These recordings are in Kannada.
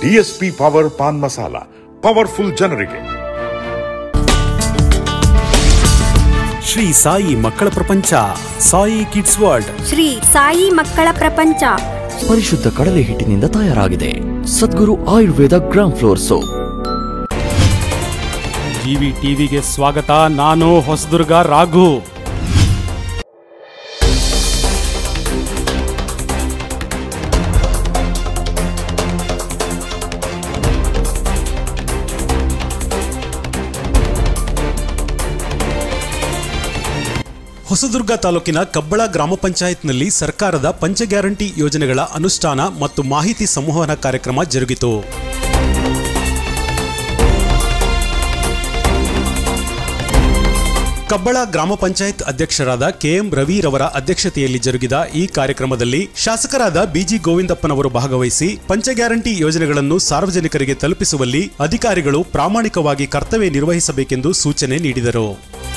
DSP power paan masala powerful ಜನರಿಗೆ ಶ್ರೀ ಸಾಯಿ ಮಕ್ಕಳ ಪ್ರಪಂಚ ಸಾಯಿ ಕಿಡ್ಸ್ ವರ್ಲ್ಡ್ ಶ್ರೀ ಸಾಯಿ ಮಕ್ಕಳ ಪ್ರಪಂಚ ಪರಿಶುದ್ಧ ಕಡಲೆ ಹಿಟ್ಟಿನಿಂದ ತಯಾರಾಗಿದೆ Sadguru Ayurveda gram flour soap TV ಟಿವಿಗೆ ಸ್ವಾಗತ ನಾನು ಹೊಸದುರ್ಗ ರಾಘು ಹೊಸದುರ್ಗ ತಾಲೂಕಿನ ಕಬ್ಬಳ ಗ್ರಾಮ ಪಂಚಾಯತ್ನಲ್ಲಿ ಸರ್ಕಾರದ ಪಂಚ ಗ್ಯಾರಂಟಿ ಯೋಜನೆಗಳ ಅನುಷ್ಠಾನ ಮತ್ತು ಮಾಹಿತಿ ಸಂವಹನ ಕಾರ್ಯಕ್ರಮ ಜರುಗಿತು ಕಬ್ಬಳ ಗ್ರಾಮ ಪಂಚಾಯತ್ ಅಧ್ಯಕ್ಷರಾದ ಕೆಎಂ ರವಿರವರ ಅಧ್ಯಕ್ಷತೆಯಲ್ಲಿ ಜರುಗಿದ ಈ ಕಾರ್ಯಕ್ರಮದಲ್ಲಿ ಶಾಸಕರಾದ ಬಿಜಿ ಗೋವಿಂದಪ್ಪನವರು ಭಾಗವಹಿಸಿ ಪಂಚ ಗ್ಯಾರಂಟಿ ಯೋಜನೆಗಳನ್ನು ಸಾರ್ವಜನಿಕರಿಗೆ ತಲುಪಿಸುವಲ್ಲಿ ಅಧಿಕಾರಿಗಳು ಪ್ರಾಮಾಣಿಕವಾಗಿ ಕರ್ತವ್ಯ ನಿರ್ವಹಿಸಬೇಕೆಂದು ಸೂಚನೆ ನೀಡಿದರು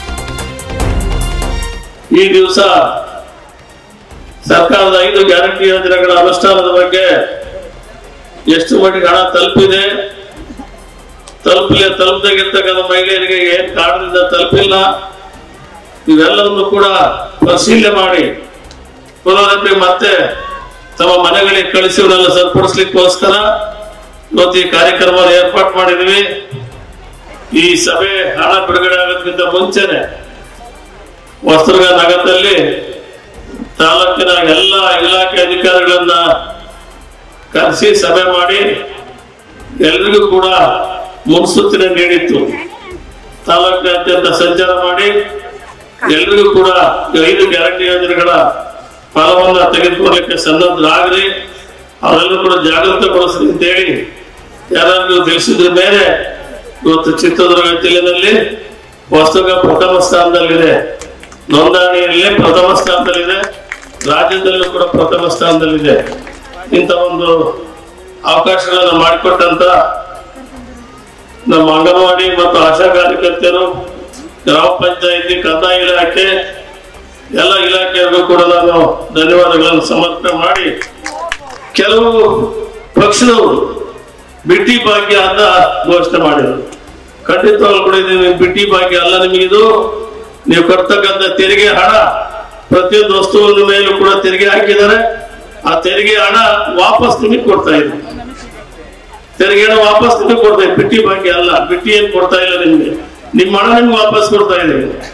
ಈ ದಿವಸ ಸರ್ಕಾರದ ಐದು ಗ್ಯಾರಂಟಿ ಯೋಜನೆಗಳ ಅನುಷ್ಠಾನದ ಬಗ್ಗೆ ಎಷ್ಟು ಮಟ್ಟಿಗೆ ಹಣ ತಲುಪಿದೆ ತಲುಪಲಿ ತಲುಪದಾಗಿರ್ತಕ್ಕಂಥ ಮಹಿಳೆಯರಿಗೆ ಏನ್ ಕಾರಣದಿಂದ ತಲುಪಿಲ್ಲ ಇವೆಲ್ಲವನ್ನು ಕೂಡ ಪರಿಶೀಲನೆ ಮಾಡಿ ಪುನರಪಿ ಮತ್ತೆ ತಮ್ಮ ಮನೆಗಳಿಗೆ ಕಳಿಸಿವನ್ನೆಲ್ಲ ಸರಿಪಡಿಸ್ಲಿಕ್ಕೋಸ್ಕರ ಇವತ್ತು ಈ ಕಾರ್ಯಕ್ರಮವನ್ನು ಏರ್ಪಾಡು ಮಾಡಿದ್ವಿ ಈ ಸಭೆ ಹಣ ಬಿಡುಗಡೆ ಆಗೋದಕ್ಕಿಂತ ಮುಂಚೆನೆ ವಸ್ತ್ರಗ ನಗರದಲ್ಲಿ ತಾಲೂಕಿನ ಎಲ್ಲ ಇಲಾಖೆ ಅಧಿಕಾರಿಗಳನ್ನ ಕರೆಸಿ ಸಭೆ ಮಾಡಿ ಎಲ್ರಿಗೂ ಕೂಡ ಮುನ್ಸೂಚನೆ ನೀಡಿತ್ತು ತಾಲೂಕಿನಾದ್ಯಂತ ಸಂಚಾರ ಮಾಡಿ ಎಲ್ರಿಗೂ ಕೂಡ ಈ ಐದು ಗ್ಯಾರಂಟಿ ಯೋಜನೆಗಳ ಫಲವನ್ನ ತೆಗೆದುಕೊಳ್ಳಲಿಕ್ಕೆ ಸನ್ನದ್ಧರಾಗ್ರಿ ಅವರೆಲ್ಲರೂ ಕೂಡ ಜಾಗೃತಗೊಳಿಸ್ರಿ ಅಂತೇಳಿ ಯಾರಾದ್ರೂ ತಿಳಿಸಿದ್ರ ಮೇಲೆ ಇವತ್ತು ಚಿತ್ರದುರ್ಗ ಜಿಲ್ಲೆಯಲ್ಲಿ ವಸ್ತುಗ ಪ್ರಥಮ ಸ್ಥಾನದಲ್ಲಿದೆ ನೋಂದಣಿಯಲ್ಲಿ ಪ್ರಥಮ ಸ್ಥಾನದಲ್ಲಿದೆ ರಾಜ್ಯದಲ್ಲೂ ಕೂಡ ಪ್ರಥಮ ಸ್ಥಾನದಲ್ಲಿದೆ ಇಂಥ ಒಂದು ಅವಕಾಶಗಳನ್ನು ಮಾಡಿಕೊಟ್ಟಂತ ನಮ್ಮ ಅಂಗನವಾಡಿ ಮತ್ತು ಆಶಾ ಕಾರ್ಯಕರ್ತೆಯರು ಗ್ರಾಮ ಪಂಚಾಯಿತಿ ಕಂದಾಯ ಇಲಾಖೆ ಎಲ್ಲ ಇಲಾಖೆಯರಿಗೂ ಕೂಡ ನಾನು ಧನ್ಯವಾದಗಳನ್ನು ಸಮರ್ಪಣೆ ಮಾಡಿ ಕೆಲವು ಪಕ್ಷದವರು ಬಿಟ್ಟಿ ಭಾಗ್ಯ ಅಂತ ಘೋಷಣೆ ಮಾಡಿದರು ಖಂಡಿತವಾಗ್ಲೂ ಕೂಡ ಇದು ನಿಮ್ ಬಿಟ್ಟಿ ಭಾಗ್ಯ ಅಲ್ಲ ನಿಮಗಿದು ನೀವು ಕೊಡ್ತಕ್ಕಂಥ ತೆರಿಗೆ ಹಣ ಪ್ರತಿಯೊಂದು ವಸ್ತುವಿನ ಮೇಲೂ ಕೂಡ ತೆರಿಗೆ ಹಾಕಿದ್ದಾರೆ ಆ ತೆರಿಗೆ ಹಣ ವಾಪಸ್ ನಿಮಗೆ ಕೊಡ್ತಾ ಇದೆ ತೆರಿಗೆ ಹಣ ವಾಪಸ್ ನಿಮಗೆ ಕೊಡ್ತಾ ಇದೆ ಬಿಟ್ಟಿ ಭಾಗ್ಯ ಅಲ್ಲ ಬಿಟ್ಟಿ ಏನ್ ಕೊಡ್ತಾ ಇಲ್ಲ ನಿಮ್ಗೆ ನಿಮ್ಮ ಹಣ ನಿಮ್ಗೆ ವಾಪಸ್ ಕೊಡ್ತಾ ಇದೆ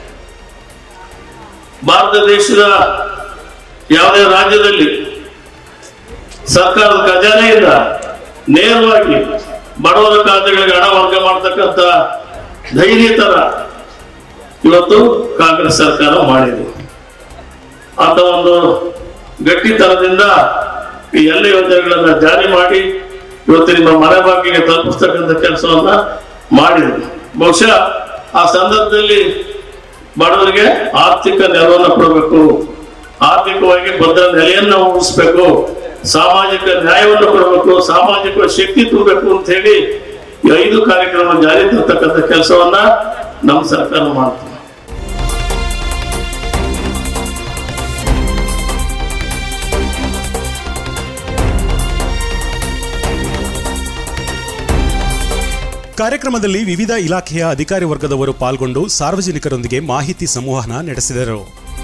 ಭಾರತ ದೇಶದ ಯಾವುದೇ ರಾಜ್ಯದಲ್ಲಿ ಸರ್ಕಾರದ ಖಜಾನೆಯಿಂದ ನೇರವಾಗಿ ಬಡವರ ಖಾತೆಗಳಿಗೆ ಹಣ ವರ್ಗ ಮಾಡ್ತಕ್ಕಂಥ ಧೈರ್ಯ ತರ ಇವತ್ತು ಕಾಂಗ್ರೆಸ್ ಸರ್ಕಾರ ಮಾಡಿದೆ ಅಂತ ಒಂದು ಗಟ್ಟಿತನದಿಂದ ಈ ಎಲ್ಲ ಯೋಜನೆಗಳನ್ನ ಜಾರಿ ಮಾಡಿ ಇವತ್ತು ನಿಮ್ಮ ಮನೆ ಬಾಗಿಲಿಗೆ ತಲುಪಿಸ್ತಕ್ಕಂಥ ಕೆಲಸವನ್ನ ಮಾಡಿದೆ ಬಹುಶಃ ಆ ಸಂದರ್ಭದಲ್ಲಿ ಬಡವರಿಗೆ ಆರ್ಥಿಕ ನೆರವನ್ನ ಕೊಡಬೇಕು ಆರ್ಥಿಕವಾಗಿ ಭದ್ರ ನೆಲೆಯನ್ನ ಉಳಿಸ್ಬೇಕು ಸಾಮಾಜಿಕ ನ್ಯಾಯವನ್ನು ಕೊಡಬೇಕು ಸಾಮಾಜಿಕ ಶಕ್ತಿ ತುಂಬಬೇಕು ಅಂತ ಹೇಳಿ ಈ ಐದು ಕಾರ್ಯಕ್ರಮ ಜಾರಿ ತರ್ತಕ್ಕಂಥ ಕೆಲಸವನ್ನ ನಮ್ಮ ಸರ್ಕಾರ ಮಾಡ್ತದೆ ಕಾರ್ಯಕ್ರಮದಲ್ಲಿ ವಿವಿಧ ಇಲಾಖೆಯ ಅಧಿಕಾರಿ ವರ್ಗದವರು ಪಾಲ್ಗೊಂಡು ಸಾರ್ವಜನಿಕರೊಂದಿಗೆ ಮಾಹಿತಿ ಸಂವಹನ ನಡೆಸಿದರು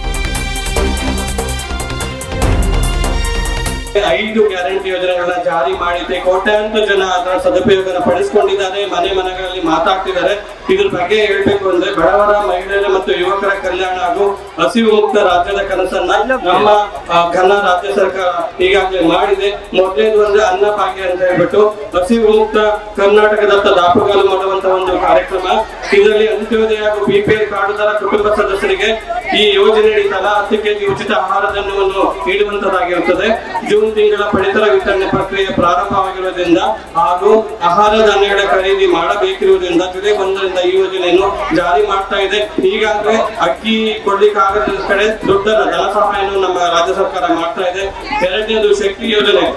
ಐದು ಗ್ಯಾರಂಟಿ ಯೋಜನೆಗಳನ್ನ ಜಾರಿ ಮಾಡಿದೆ ಕೋಟ್ಯಾಂತರ ಜನ ಅದರ ಸದುಪಯೋಗನ ಪಡಿಸ್ಕೊಂಡಿದ್ದಾರೆ ಮನೆ ಮನೆಗಳಲ್ಲಿ ಮಾತಾಡ್ತಿದ್ದಾರೆ ಇದ್ರ ಬಗ್ಗೆ ಹೇಳ್ಬೇಕು ಅಂದ್ರೆ ಬಡವರ ಮಹಿಳೆಯರ ಮತ್ತು ಯುವಕರ ಕಲ್ಯಾಣ ಹಾಗೂ ಹಸಿವು ಮುಕ್ತ ರಾಜ್ಯದ ಕನಸನ್ನ ನಮ್ಮ ಆ, ಘನ ರಾಜ್ಯ ಸರ್ಕಾರ ಈಗಾಗಲೇ ಮಾಡಿದೆ ಮೊದಲೇದು ಅಂದ್ರೆ ಅನ್ನ ಭಾಗ್ಯ ಅಂತ ಹೇಳ್ಬಿಟ್ಟು ಹಸಿವು ಮುಕ್ತ ಕರ್ನಾಟಕದತ್ತ ದಾಪುಗಾಲು ಮಾಡುವಂತ ಒಂದು ಕಾರ್ಯಕ್ರಮ ಇದರಲ್ಲಿ ಅಂತ್ಯೋದಯ ಹಾಗೂ ಬಿಪಿಎಲ್ ಕಾರ್ಡುದಾರ ಕುಟುಂಬ ಸದಸ್ಯರಿಗೆ ಈ ಯೋಜನೆಯಡಿ ತಲಾ ಹತ್ತು ಕೆಜಿ ಉಚಿತ ಆಹಾರ ಧಾನ್ಯವನ್ನು ನೀಡುವಂತದ್ದಾಗಿರುತ್ತದೆ ಜೂನ್ ತಿಂಗಳ ಪಡಿತರ ವಿತರಣೆ ಪ್ರಕ್ರಿಯೆ ಪ್ರಾರಂಭವಾಗಿರುವುದರಿಂದ ಹಾಗೂ ಆಹಾರ ಧಾನ್ಯಗಳ ಖರೀದಿ ಮಾಡಬೇಕಿರುವುದರಿಂದ ಜುಲೈ ಒಂದರಿಂದ ಈ ಯೋಜನೆಯನ್ನು ಜಾರಿ ಮಾಡ್ತಾ ಇದೆ ಈಗಾಗಲೇ ಅಕ್ಕಿ ಕೊಡ್ಲಿಕ್ಕಾಗದ ಕಡೆ ದೊಡ್ಡ ಧನ ಸಹಾಯವನ್ನು ನಮ್ಮ ರಾಜ್ಯ ಸರ್ಕಾರ ಮಾಡ್ತಾ ಇದೆ ಎರಡನೇದು ಶಕ್ತಿ ಯೋಜನೆ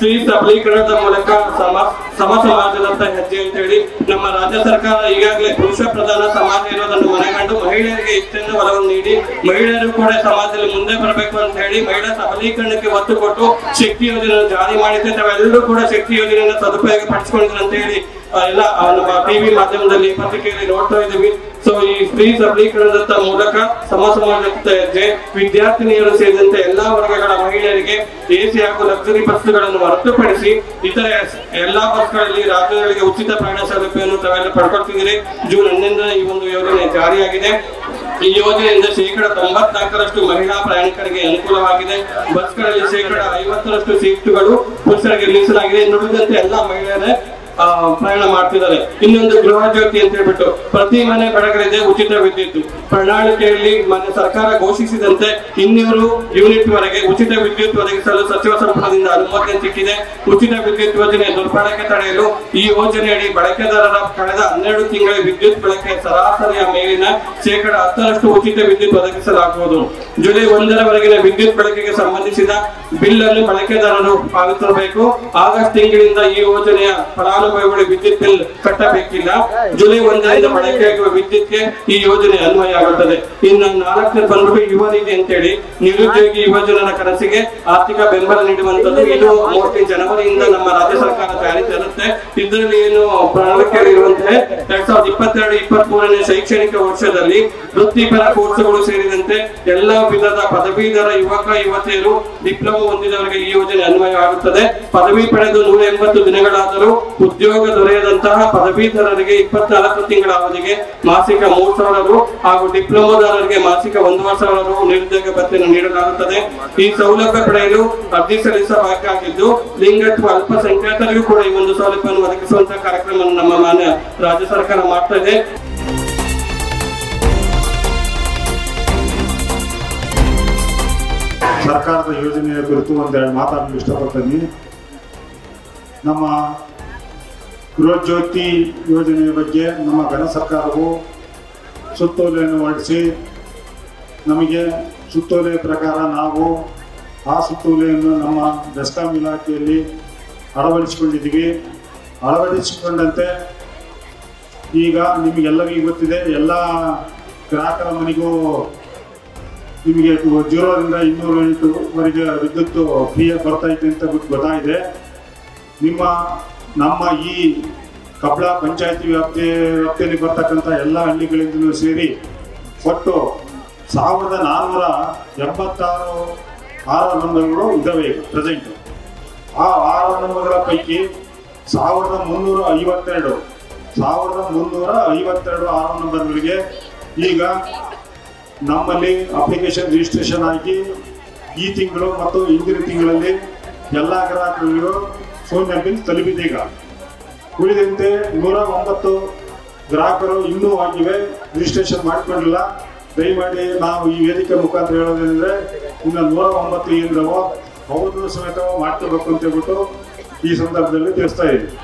ಸ್ತ್ರೀ ಸಬಲೀಕರಣದ ಮೂಲಕ ಸಮ ಸಮ ಸಮಾಜದತ್ತ ಹೆಜ್ಜೆ ಅಂತ ಹೇಳಿ ನಮ್ಮ ರಾಜ್ಯ ಸರ್ಕಾರ ಈಗಾಗಲೇ ಪುರುಷ ಪ್ರಧಾನ ಸಮಾಜ ಇರೋದನ್ನು ಮನಗಂಡು ಮಹಿಳೆಯರಿಗೆ ಹೆಚ್ಚಿನ ಒಲವನ್ನು ನೀಡಿ ಮಹಿಳೆಯರು ಕೂಡ ಸಮಾಜದಲ್ಲಿ ಮುಂದೆ ಬರಬೇಕು ಅಂತ ಹೇಳಿ ಮಹಿಳಾ ಸಬಲೀಕರಣಕ್ಕೆ ಒತ್ತು ಕೊಟ್ಟು ಶಕ್ತಿ ಯೋಜನೆ ಜಾರಿ ಮಾಡಿದ್ದೆ ತಾವೆಲ್ಲರೂ ಕೂಡ ಶಕ್ತಿ ಯೋಜನೆಯನ್ನು ಸದುಪಯೋಗ ಪಡಿಸಿಕೊಂಡಿದ್ರು ಅಂತ ಹೇಳಿ ಆ, ಎಲ್ಲ ಆ, ನಮ್ಮ ಟಿವಿ ಮಾಧ್ಯಮದಲ್ಲಿ ಪತ್ರಿಕೆಯಲ್ಲಿ ನೋಡ್ತಾ ಇದ್ದೀವಿ ಸೊ ಈ ಸ್ತ್ರೀ ಸಬಲೀಕರಣದ ಮೂಲಕ ಸಮ ಸಮಾಜದ ಹೆಜ್ಜೆ ವಿದ್ಯಾರ್ಥಿನಿಯರು ಸೇರಿದಂತೆ ಎಲ್ಲಾ ವರ್ಗಗಳ ಮಹಿಳೆಯರಿಗೆ ಎಸಿ ಹಾಗೂ ಲಕ್ಸುರಿ ಬಸ್ಗಳನ್ನು ಹೊರತುಪಡಿಸಿ ಇತರೆ ಎಲ್ಲಾ ಬಸ್ಗಳಲ್ಲಿ ರಾಜ್ಯಗಳಿಗೆ ಉಚಿತ ಪ್ರಯಾಣ ಸೌಲಭ್ಯವನ್ನು ತಾವೆಲ್ಲ ಪಡ್ಕೊಳ್ತಿದ್ದೀರಿ ಜೂನ್ ಹನ್ನೊಂದರ ಈ ಒಂದು ಯೋಜನೆ ಜಾರಿಯಾಗಿದೆ ಈ ಯೋಜನೆಯಿಂದ ಶೇಕಡ ತೊಂಬತ್ನಾಲ್ಕರಷ್ಟು ಮಹಿಳಾ ಪ್ರಯಾಣಿಕರಿಗೆ ಅನುಕೂಲವಾಗಿದೆ ಬಸ್ಗಳಲ್ಲಿ ಶೇಕಡ ಐವತ್ತರಷ್ಟು ಸೀಟುಗಳು ಪುರುಷರಿಗೆ ಮೀಸಲಾಗಿದೆ ನುಡಿದಂತೆ ಎಲ್ಲಾ ಮಹಿಳೆಯರೇ ಆ, ಪ್ರಯಾಣ ಮಾಡ್ತಿದ್ದಾರೆ ಇನ್ನೊಂದು ಗೃಹ ಜ್ಯೋತಿ ಅಂತ ಹೇಳ್ಬಿಟ್ಟು ಪ್ರತಿ ಮನೆ ಬೆಳಗಲಿದೆ ಉಚಿತ ವಿದ್ಯುತ್ ಪ್ರಣಾಳಿಕೆಯಲ್ಲಿ ಮೊನ್ನೆ ಸರ್ಕಾರ ಘೋಷಿಸಿದಂತೆ ಇನ್ನೂರು ಯೂನಿಟ್ ವರೆಗೆ ಉಚಿತ ವಿದ್ಯುತ್ ಒದಗಿಸಲು ಸಚಿವ ಸಂಪುಟದಿಂದ ಅನುಮೋದನೆ ಸಿಕ್ಕಿದೆ ಉಚಿತ ವಿದ್ಯುತ್ ಯೋಜನೆ ದುರ್ಬಳಕೆ ತಡೆಯಲು ಈ ಯೋಜನೆಯಡಿ ಬಳಕೆದಾರರ ಕಳೆದ ಹನ್ನೆರಡು ತಿಂಗಳ ವಿದ್ಯುತ್ ಬಳಕೆ ಸರಾಸರಿಯ ಮೇಲಿನ ಶೇಕಡ ಹತ್ತರಷ್ಟು ಉಚಿತ ವಿದ್ಯುತ್ ಒದಗಿಸಲಾಗುವುದು ಜುಲೈ ಒಂದರವರೆಗಿನ ವಿದ್ಯುತ್ ಬಳಕೆಗೆ ಸಂಬಂಧಿಸಿದ ಬಿಲ್ ಅನ್ನು ಬಳಕೆದಾರರು ಪಾವತಿಸಬೇಕು ಆಗಸ್ಟ್ ತಿಂಗಳಿಂದ ಈ ಯೋಜನೆಯ ಫಲಾನುಭವಿಗಳು ವಿದ್ಯುತ್ ಬಿಲ್ ಕಟ್ಟಬೇಕಿಲ್ಲ ಜುಲೈ ಒಂದರಿಂದ ಬಳಕೆಯಾಗುವ ವಿದ್ಯುತ್ಗೆ ಈ ಯೋಜನೆ ಅನ್ವಯ ಆಗುತ್ತದೆ ಇನ್ನು ನಾಲ್ಕನೇ ಬಂದ್ಬಿಟ್ಟು ಯುವ ನಿಧಿ ಅಂತೇಳಿ ನಿರುದ್ಯೋಗಿ ಯುವಜನರ ಕನಸಿಗೆ ಆರ್ಥಿಕ ಬೆಂಬಲ ನೀಡುವಂತದ್ದು ಇದು ಮೋಸ್ಟ್ಲಿ ಜನವರಿಯಿಂದ ನಮ್ಮ ರಾಜ್ಯ ಸರ್ಕಾರ ಜಾರಿ ತರುತ್ತೆ ಇದರಲ್ಲಿ ಏನು ಪ್ರಣಾಳಿಕೆಯಲ್ಲಿ ಇರುವಂತೆ ಎರಡ್ ಸಾವಿರದ ಇಪ್ಪತ್ತೆರಡು ಇಪ್ಪತ್ತ್ ಮೂರನೇ ಶೈಕ್ಷಣಿಕ ವರ್ಷದಲ್ಲಿ ವೃತ್ತಿಪರ ಕೋರ್ಸ್ಗಳು ಸೇರಿದಂತೆ ಎಲ್ಲಾ ವಿಧದ ಪದವೀಧರ ಯುವಕ ಯುವತಿಯರು ಡಿಪ್ಲೊಮಾ ಹೊಂದಿದವರಿಗೆ ಈ ಯೋಜನೆ ಅನ್ವಯ ಆಗುತ್ತದೆ ಪದವಿ ಪಡೆದು ನೂರ ಎಂಬತ್ತು ದಿನಗಳಾದರೂ ಉದ್ಯೋಗ ದೊರೆಯದಂತಹ ಪದವೀಧರರಿಗೆ ಇಪ್ಪತ್ನಾಲ್ಕು ತಿಂಗಳ ಅವಧಿಗೆ ಮಾಸಿಕ ಮೂರು ಸಾವಿರ ರು ಹಾಗೂ ಡಿಪ್ಲೊಮಾದಾರರಿಗೆ ಮಾಸಿಕ ಒಂದೂವರೆ ಸಾವಿರ ರು ನಿರುದ್ಯೋಗ ಭತ್ಯೆಯನ್ನು ನೀಡಲಾಗುತ್ತದೆ ಈ ಸೌಲಭ್ಯ ಪಡೆಯಲು ಅರ್ಜಿ ಸಲ್ಲಿಸಬೇಕಾಗಿದ್ದು ಲಿಂಗತ್ವ ಅಲ್ಪಸಂಖ್ಯಾತರಿಗೂ ಕೂಡ ಈ ಒಂದು ಸೌಲಭ್ಯವನ್ನು ಒದಗಿಸುವಂತಹ ಕಾರ್ಯಕ್ರಮವನ್ನು ನಮ್ಮ ಮಾನ್ಯ ರಾಜ್ಯ ಸರ್ಕಾರ ಮಾಡ್ತಾ ಇದೆ ಸರ್ಕಾರದ ಯೋಜನೆಯ ಕುರಿತು ಒಂದೆರಡು ಮಾತಾಡಲು ಇಷ್ಟಪಡ್ತೀನಿ ನಮ್ಮ ಗೃಹಜ್ಯೋತಿ ಯೋಜನೆಯ ಬಗ್ಗೆ ನಮ್ಮ ಘನ ಸರ್ಕಾರವು ಸುತ್ತೋಲೆಯನ್ನು ಹೊರಡಿಸಿ ನಮಗೆ ಸುತ್ತೋಲೆ ಪ್ರಕಾರ ನಾವು ಆ ಸುತ್ತೋಲೆಯನ್ನು ನಮ್ಮ ಬೆಸ್ಕಾಂ ಇಲಾಖೆಯಲ್ಲಿ ಅಳವಡಿಸಿಕೊಂಡಿದ್ದೀವಿ ಅಳವಡಿಸಿಕೊಂಡಂತೆ ಈಗ ನಿಮಗೆಲ್ಲರಿಗೂ ಗೊತ್ತಿದೆ ಎಲ್ಲ ಗ್ರಾಹಕರ ಮನೆಗೂ ನಿಮಗೆ ಜೀರೋದಿಂದ ಇನ್ನೂರು ಯೂನಿಟ್ವರೆಗೆ ವಿದ್ಯುತ್ ಫ್ರೀ ಬರ್ತಾ ಇದೆ ಅಂತ ಗೊತ್ತು- ಗೊತ್ತಾಗಿದೆ ನಿಮ್ಮ ನಮ್ಮ ಈ ಕಬ್ಳ ಪಂಚಾಯತಿ ವ್ಯಾಪ್ತಿ ವ್ಯಾಪ್ತಿಯಲ್ಲಿ ಬರ್ತಕ್ಕಂಥ ಎಲ್ಲ ಹಳ್ಳಿಗಳಿಂದಲೂ ಸೇರಿ ಒಟ್ಟು ಸಾವಿರದ ನಾನ್ನೂರ ಎಂಬತ್ತಾರು ಆಹಾರ ನಂಬರ್ಗಳು ಇದ್ದಾವೆ ಈಗ ಪ್ರೆಸೆಂಟ್ ಆ ಆಹಾರ ನಂಬರ್ಗಳ ಪೈಕಿ ಸಾವಿರದ ಮುನ್ನೂರ ಐವತ್ತೆರಡು ಸಾವಿರದ ಮುನ್ನೂರ ಐವತ್ತೆರಡು ಆಹಾರ ನಂಬರ್ಗಳಿಗೆ ಈಗ ನಮ್ಮಲ್ಲಿ ಅಪ್ಲಿಕೇಶನ್ ರಿಜಿಸ್ಟ್ರೇಷನ್ ಆಗಿ ಈ ತಿಂಗಳು ಮತ್ತು ಹಿಂದಿನ ತಿಂಗಳಲ್ಲಿ ಎಲ್ಲ ಗ್ರಾಹಕರಿಗೂ ಫೋನ್ ಬಿಲ್ ತಲುಪಿದೆ ಈಗ ಉಳಿದಂತೆ ನೂರ ಒಂಬತ್ತು ಗ್ರಾಹಕರು ಇನ್ನೂ ಆಗಿವೆ ರಿಜಿಸ್ಟ್ರೇಷನ್ ಮಾಡಿಕೊಂಡಿಲ್ಲ ದಯಮಾಡಿ ನಾವು ಈ ವೇದಿಕೆ ಮುಖಾಂತರ ಹೇಳೋದೇನೆಂದ್ರೆ ಇನ್ನು ನೂರ ಒಂಬತ್ತು ಏನಿದಾವೋ ಅವ್ರನ್ನೂ ಸಮೇತ ಮಾಡ್ಕೋಬೇಕು ಅಂತ ಹೇಳ್ಬಿಟ್ಟು ಈ ಸಂದರ್ಭದಲ್ಲಿ ತಿಳಿಸ್ತಾ ಇದ್ದೀವಿ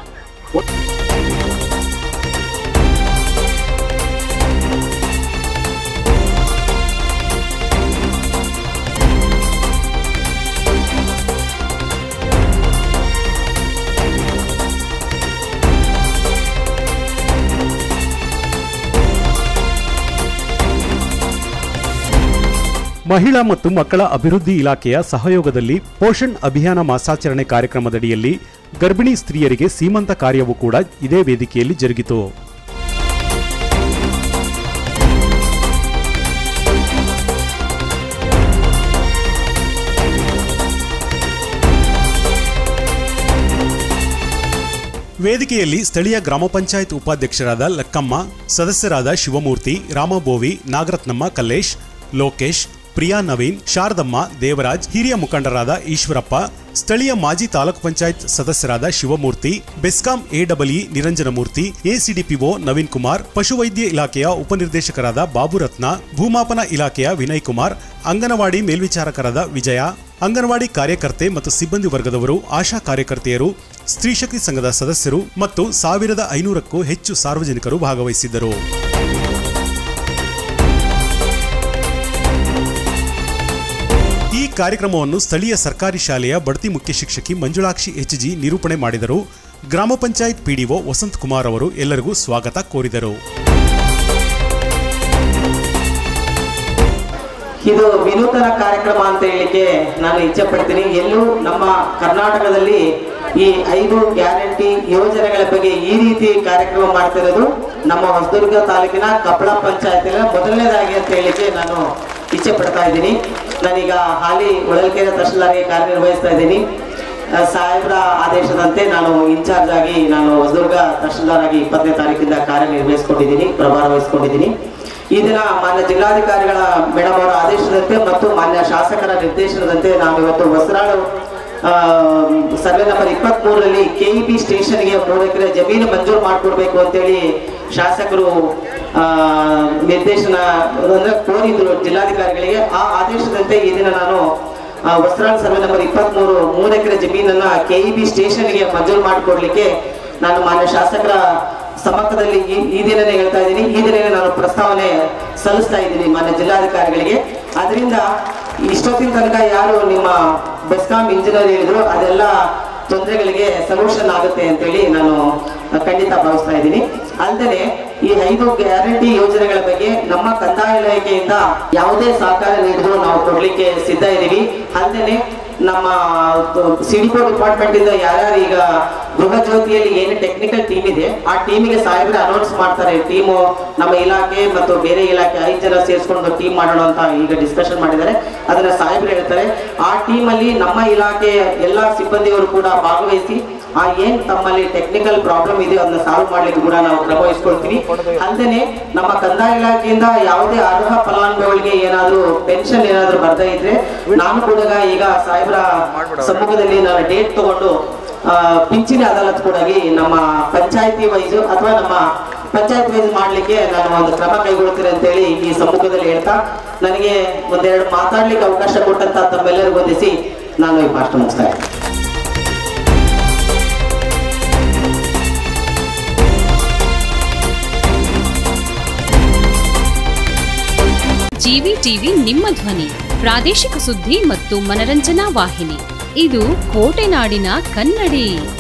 ಮಹಿಳಾ ಮತ್ತು ಮಕ್ಕಳ ಅಭಿವೃದ್ಧಿ ಇಲಾಖೆಯ ಸಹಯೋಗದಲ್ಲಿ ಪೋಷಣ್ ಅಭಿಯಾನ ಮಾಸಾಚರಣೆ ಕಾರ್ಯಕ್ರಮದಡಿಯಲ್ಲಿ ಗರ್ಭಿಣಿ ಸ್ತ್ರೀಯರಿಗೆ ಸೀಮಂತ ಕಾರ್ಯವೂ ಕೂಡ ಇದೇ ವೇದಿಕೆಯಲ್ಲಿ ಜರುಗಿತು ವೇದಿಕೆಯಲ್ಲಿ ಸ್ಥಳೀಯ ಗ್ರಾಮ ಪಂಚಾಯತ್ ಉಪಾಧ್ಯಕ್ಷರಾದ ಲಕ್ಕಮ್ಮ ಸದಸ್ಯರಾದ ಶಿವಮೂರ್ತಿ ರಾಮಬೋವಿ ನಾಗರತ್ನಮ್ಮ ಕಲ್ಲೇಶ್ ಲೋಕೇಶ್ ಪ್ರಿಯಾ ನವೀನ್ ಶಾರದಮ್ಮ ದೇವರಾಜ್ ಹಿರಿಯ ಮುಖಂಡರಾದ ಈಶ್ವರಪ್ಪ ಸ್ಥಳೀಯ ಮಾಜಿ ತಾಲೂಕು ಪಂಚಾಯತ್ ಸದಸ್ಯರಾದ ಶಿವಮೂರ್ತಿ ಬೆಸ್ಕಾಂ ಎಡಬ್ಲ್ಇ ನಿರಂಜನಮೂರ್ತಿ ಎಸಿಡಿಪಿಒ ನವೀನ್ ಕುಮಾರ್ ಪಶುವೈದ್ಯ ಇಲಾಖೆಯ ಉಪನಿರ್ದೇಶಕರಾದ ಬಾಬುರತ್ನ ಭೂಮಾಪನ ಇಲಾಖೆಯ ವಿನಯ್ ಕುಮಾರ್ ಅಂಗನವಾಡಿ ಮೇಲ್ವಿಚಾರಕರಾದ ವಿಜಯ ಅಂಗನವಾಡಿ ಕಾರ್ಯಕರ್ತೆ ಮತ್ತು ಸಿಬ್ಬಂದಿ ವರ್ಗದವರು ಆಶಾ ಕಾರ್ಯಕರ್ತೆಯರು ಸ್ತ್ರೀಶಕ್ತಿ ಸಂಘದ ಸದಸ್ಯರು ಮತ್ತು ಸಾವಿರದ ಐನೂರಕ್ಕೂ ಹೆಚ್ಚು ಸಾರ್ವಜನಿಕರು ಭಾಗವಹಿಸಿದ್ದರು ಈ ಕಾರ್ಯಕ್ರಮವನ್ನು ಸ್ಥಳೀಯ ಸರ್ಕಾರಿ ಶಾಲೆಯ ಬಡ್ತಿ ಮುಖ್ಯ ಶಿಕ್ಷಕಿ ಮಂಜುಳಾಕ್ಷಿ ಎಚ್ಜಿ ನಿರೂಪಣೆ ಮಾಡಿದರು ಗ್ರಾಮ ಪಂಚಾಯತ್ ಪಿಡಿಒ ವಸಂತ್ ಕುಮಾರ್ ಅವರು ಎಲ್ಲರಿಗೂ ಸ್ವಾಗತ ಕೋರಿದರು ಇದು ವಿನೂತನ ಕಾರ್ಯಕ್ರಮ ಅಂತ ಹೇಳಿಕ್ಕೆ ನಾನು ಇಚ್ಛೆ ಪಡ್ತೀನಿ ಎಲ್ಲೂ ನಮ್ಮ ಕರ್ನಾಟಕದಲ್ಲಿ ಈ ಐದು ಗ್ಯಾರಂಟಿ ಯೋಜನೆಗಳ ಬಗ್ಗೆ ಈ ರೀತಿ ಕಾರ್ಯಕ್ರಮ ಮಾಡ್ತಿರೋದು ನಮ್ಮ ಹೊಸದುರ್ಗ ತಾಲೂಕಿನ ಕಪ್ಪಳ ಪಂಚಾಯತಿನ ಮೊದಲನೇದಾಗಿ ಅಂತ ಹೇಳಿಕ್ಕೆ ನಾನು ಇಚ್ಛೆ ಪಡ್ತಾ ಇದ್ದೀನಿ ನಾನೀಗ ಹಾಲಿ ಹೊಳಲ್ಕೆರೆ ತಹಶೀಲ್ದಾರ್ಗೆ ಕಾರ್ಯನಿರ್ವಹಿಸ್ತಾ ಇದ್ದೀನಿ ಆ, ಸಾಹೇಬ್ರ ಆದೇಶದಂತೆ ನಾನು ಇನ್ಚಾರ್ಜ್ ಆಗಿ ನಾನು ಹೊಸದುರ್ಗ ತಹಶೀಲ್ದಾರ್ ಆಗಿ ಇಪ್ಪತ್ತನೇ ತಾರೀಕಿಂದ ಕಾರ್ಯನಿರ್ವಹಿಸ್ಕೊಂಡಿದ್ದೀನಿ ಪ್ರಭಾರ ವಹಿಸ್ಕೊಂಡಿದ್ದೀನಿ ಈ ದಿನ ಮಾನ್ಯ ಜಿಲ್ಲಾಧಿಕಾರಿಗಳ ಮೇಡಮ್ ಅವರ ಆದೇಶದಂತೆ ಮತ್ತು ಮಾನ್ಯ ಶಾಸಕರ ನಿರ್ದೇಶನದಂತೆ ನಾವು ಇವತ್ತು ಹೊಸರಾಳು ಆ, ಸರ್ವೆ ನಂಬರ್ ಇಪ್ಪತ್ತ್ ಮೂರರಲ್ಲಿ ಕೆಇಬಿ ಸ್ಟೇಷನ್ಗೆ ಮೂರು ಎಕರೆ ಜಮೀನು ಮಂಜೂರು ಮಾಡಿಕೊಡ್ಬೇಕು ಅಂತೇಳಿ ಶಾಸಕರು ಆ, ನಿರ್ದೇಶನ ಅಂದ್ರೆ ಕೋರಿದ್ರು ಜಿಲ್ಲಾಧಿಕಾರಿಗಳಿಗೆ ಆ ಆದೇಶದಂತೆ ಈ ದಿನ ನಾನು ಆ, ವಸ್ತ್ರಾಳ ಸರ್ವೆ ನಂಬರ್ ಇಪ್ಪತ್ತ್ ಮೂರು ಮೂರು ಎಕರೆ ಜಮೀನನ್ನ ಕೆಇಬಿ ಸ್ಟೇಷನ್ಗೆ ಮಂಜೂರು ಮಾಡಿಕೊಡ್ಲಿಕ್ಕೆ ನಾನು ಮಾನ್ಯ ಶಾಸಕರ ಸಮ್ಮುಖದಲ್ಲಿ ಈ ಈ ದಿನನೇ ಹೇಳ್ತಾ ಇದ್ದೀನಿ ಈ ದಿನನೇ ನಾನು ಪ್ರಸ್ತಾವನೆ ಸಲ್ಲಿಸ್ತಾ ಇದ್ದೀನಿ ಮಾನ್ಯ ಜಿಲ್ಲಾಧಿಕಾರಿಗಳಿಗೆ ಅದರಿಂದ ಇಷ್ಟೊತ್ತಿನ ತನಕ ಯಾರು ನಿಮ್ಮ ಬೆಸ್ಕಾಂ ಇಂಜಿನಿಯರ್ ಹೇಳಿದ್ರು ಅದೆಲ್ಲ ತೊಂದರೆಗಳಿಗೆ ಸೊಲ್ಯೂಷನ್ ಆಗುತ್ತೆ ಅಂತೇಳಿ ನಾನು ಖಂಡಿತ ಭಾವಿಸ್ತಾ ಇದ್ದೀನಿ ಅಲ್ಲದೆ ಈ ಐದು ಗ್ಯಾರಂಟಿ ಯೋಜನೆಗಳ ಬಗ್ಗೆ ನಮ್ಮ ಕಂದಾಯ ಇಲಾಖೆಯಿಂದ ಯಾವುದೇ ಸಹಕಾರ ನೀಡಿದ್ರು ನಾವು ಕೊಡ್ಲಿಕ್ಕೆ ಸಿದ್ಧ ಇದ್ದೀವಿ ಅಲ್ಲದೆ ನಮ್ಮ ಸಿಡಿಕೋ ಡಿಪಾರ್ಟ್ಮೆಂಟ್ ಇಂದ ಯಾರ್ಯಾರು ಈಗ ಗೃಹ ಜ್ಯೋತಿಯಲ್ಲಿ ಏನು ಟೆಕ್ನಿಕಲ್ ಟೀಮ್ ಇದೆ ಆ ಟೀಮಿಗೆ ಸಾಹೇಬ್ರೆ ಅನೌನ್ಸ್ ಮಾಡ್ತಾರೆ ಟೀಮು ನಮ್ಮ ಇಲಾಖೆ ಮತ್ತು ಬೇರೆ ಇಲಾಖೆ ಐದು ಜನ ಸೇರಿಸ್ಕೊಂಡು ಟೀಮ್ ಮಾಡೋಣ ಅಂತ ಈಗ ಡಿಸ್ಕಷನ್ ಮಾಡಿದ್ದಾರೆ ಅದನ್ನ ಸಾಹೇಬ್ರು ಹೇಳ್ತಾರೆ ಆ ಟೀಮಲ್ಲಿ ನಮ್ಮ ಇಲಾಖೆಯ ಎಲ್ಲ ಸಿಬ್ಬಂದಿಯವರು ಕೂಡ ಭಾಗವಹಿಸಿ ಆ ಏನ್ ತಮ್ಮಲ್ಲಿ ಟೆಕ್ನಿಕಲ್ ಪ್ರಾಬ್ಲಮ್ ಇದೆಯೋ ಅದನ್ನ ಸಾಲ್ವ್ ಮಾಡ್ಲಿಕ್ಕೆ ಕೂಡ ನಾವು ಕ್ರಮ ವಹಿಸ್ಕೊಳ್ತೀವಿ ಅಲ್ಲದೆ ನಮ್ಮ ಕಂದಾಯ ಇಲಾಖೆಯಿಂದ ಯಾವುದೇ ಅರ್ಹ ಫಲಾನುಭವಿಗಳಿಗೆ ಏನಾದ್ರೂ ಪೆನ್ಷನ್ ಏನಾದ್ರೂ ಬರ್ತಾ ಇದ್ರೆ ನಾನು ಕೂಡ ಈಗ ಸಾಹೇಬ್ರ ಸಮ್ಮುಖದಲ್ಲಿ ನಾನು ಡೇಟ್ ತಗೊಂಡು ಆ, ಪಿಂಚಣಿ ಅದಾಲತ್ ಕೂಡ ನಮ್ಮ ಪಂಚಾಯತಿ ವೈಸ್ ಅಥವಾ ನಮ್ಮ ಪಂಚಾಯತ್ ವೈಸ್ ಮಾಡ್ಲಿಕ್ಕೆ ನಾನು ಒಂದು ಕ್ರಮ ಕೈಗೊಳ್ತೀನಿ ಅಂತೇಳಿ ಈ ಸಮ್ಮುಖದಲ್ಲಿ ಹೇಳ್ತಾ ನನಗೆ ಒಂದೆರಡು ಮಾತಾಡ್ಲಿಕ್ಕೆ ಅವಕಾಶ ಕೊಟ್ಟಂತ ತಮ್ಮೆಲ್ಲರಿಗೂ ವಂದಿಸಿ ನಾನು ಈ ಭಾಷಣ ಮುಗಿಸ್ತಾ ಇದ್ದೀನಿ ಜಿವಿ ಟಿವಿ ನಿಮ್ಮ ಧ್ವನಿ ಪ್ರಾದೇಶಿಕ ಸುದ್ದಿ ಮತ್ತು ಮನರಂಜನಾ ವಾಹಿನಿ ಇದು ಕೋಟೆನಾಡಿನ ಕನ್ನಡಿ